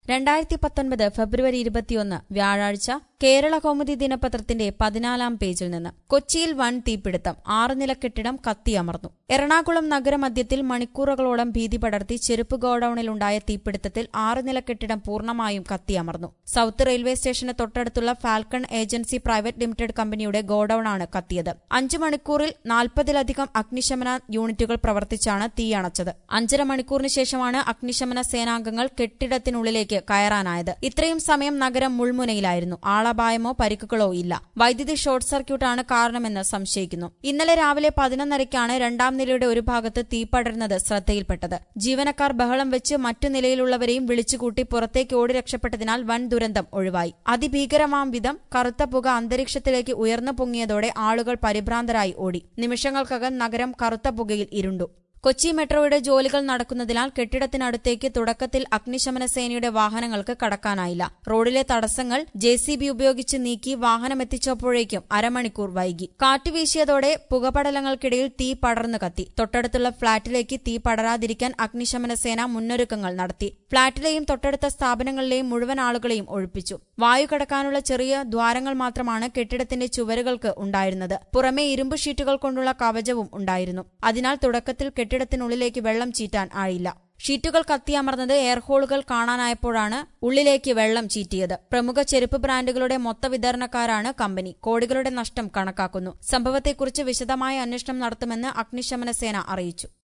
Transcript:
രണ്ടായിരത്തി പത്തൊൻപത് ഫെബ്രുവരി ഇരുപത്തിയൊന്ന് വ്യാഴാഴ്ച കേരള കൗമുദി ദിനപത്രത്തിന്റെ പതിനാലാം പേജിൽ നിന്ന് കൊച്ചിയിൽ വൻ തീപിടുത്തം ആറ് നില കെട്ടിടം കത്തിയമർന്നു എറണാകുളം നഗരമധ്യത്തിൽ മണിക്കൂറുകളോളം ഭീതി പടർത്തി ചെരുപ്പ് ഗോഡൌണിലുണ്ടായ തീപിടുത്തത്തിൽ ആറ് നില കെട്ടിടം പൂർണ്ണമായും കത്തിയമർന്നു സൌത്ത് റെയിൽവേ സ്റ്റേഷന് തൊട്ടടുത്തുള്ള ഫാൽക്കൺ ഏജൻസി പ്രൈവറ്റ് ലിമിറ്റഡ് കമ്പനിയുടെ ഗോഡൌണാണ് കത്തിയത് അഞ്ചു മണിക്കൂറിൽ നാൽപ്പതിലധികം അഗ്നിശമന യൂണിറ്റുകൾ പ്രവർത്തിച്ചാണ് തീയണച്ചത് അഞ്ചര മണിക്കൂറിന് ശേഷമാണ് അഗ്നിശമന സേനാംഗങ്ങൾ കെട്ടിടത്തിനുള്ളിലേക്ക് കയറാനായത് ഇത്രയും സമയം നഗരം മുൾമുനയിലായിരുന്നു ആളപായമോ പരിക്കുകളോ ഇല്ല വൈദ്യുതി ഷോർട്ട് സർക്യൂട്ടാണ് കാരണമെന്ന് സംശയിക്കുന്നു ഇന്നലെ രാവിലെ പതിനൊന്നരയ്ക്കാണ് രണ്ടാം നിലയുടെ ഒരു ഭാഗത്ത് തീ പടരുന്നത് ശ്രദ്ധയിൽപ്പെട്ടത് ജീവനക്കാർ ബഹളം വെച്ച് മറ്റു നിലയിലുള്ളവരെയും വിളിച്ചുകൂട്ടി പുറത്തേക്ക് ഓടി രക്ഷപ്പെട്ടതിനാൽ വൻ ദുരന്തം ഒഴിവായി അതിഭീകരമാം വിധം കറുത്ത പുക അന്തരീക്ഷത്തിലേക്ക് ഉയർന്നു പൊങ്ങിയതോടെ ആളുകൾ പരിഭ്രാന്തരായി ഓടി നിമിഷങ്ങൾക്കകം നഗരം കറുത്ത പുകയിൽ ഇരുണ്ടു കൊച്ചി മെട്രോയുടെ ജോലികൾ നടക്കുന്നതിനാൽ കെട്ടിടത്തിനടുത്തേക്ക് തുടക്കത്തിൽ അഗ്നിശമന സേനയുടെ വാഹനങ്ങൾക്ക് കടക്കാനായില്ല റോഡിലെ തടസ്സങ്ങൾ ജെ സി ബി ഉപയോഗിച്ച് നീക്കി വാഹനമെത്തിച്ചപ്പോഴേക്കും അരമണിക്കൂർ വൈകി കാറ്റ് വീശിയതോടെ പുകപടലങ്ങൾക്കിടയിൽ തീ പടർന്നു കത്തി തൊട്ടടുത്തുള്ള ഫ്ളാറ്റിലേക്ക് തീ പടരാതിരിക്കാൻ അഗ്നിശമന സേന മുന്നൊരുക്കങ്ങൾ നടത്തി ഫ്ളാറ്റിലെയും തൊട്ടടുത്ത സ്ഥാപനങ്ങളിലെയും മുഴുവൻ ആളുകളെയും ഒഴിപ്പിച്ചു വായു കടക്കാനുള്ള ചെറിയ ദ്വാരങ്ങൾ മാത്രമാണ് കെട്ടിടത്തിന്റെ ചുവരുകൾക്ക് ഉണ്ടായിരുന്നത് പുറമെ ഇരുമ്പ് ഷീറ്റുകൾ കൊണ്ടുള്ള കവചവും ഉണ്ടായിരുന്നു അതിനാൽ തുടക്കത്തിൽ കെട്ടിടത്തിനുള്ളിലേക്ക് വെള്ളം ചീറ്റാൻ ആയില്ല ഷീറ്റുകൾ കത്തിയമർന്നത് എയർഹോളുകൾ കാണാനായപ്പോഴാണ് ഉള്ളിലേക്ക് വെള്ളം ചീറ്റിയത് പ്രമുഖ ചെരുപ്പ് ബ്രാൻഡുകളുടെ മൊത്ത വിതരണക്കാരാണ് കമ്പനി കോടികളുടെ നഷ്ടം കണക്കാക്കുന്നു സംഭവത്തെക്കുറിച്ച് വിശദമായ അന്വേഷണം നടത്തുമെന്ന് അഗ്നിശമന സേന അറിയിച്ചു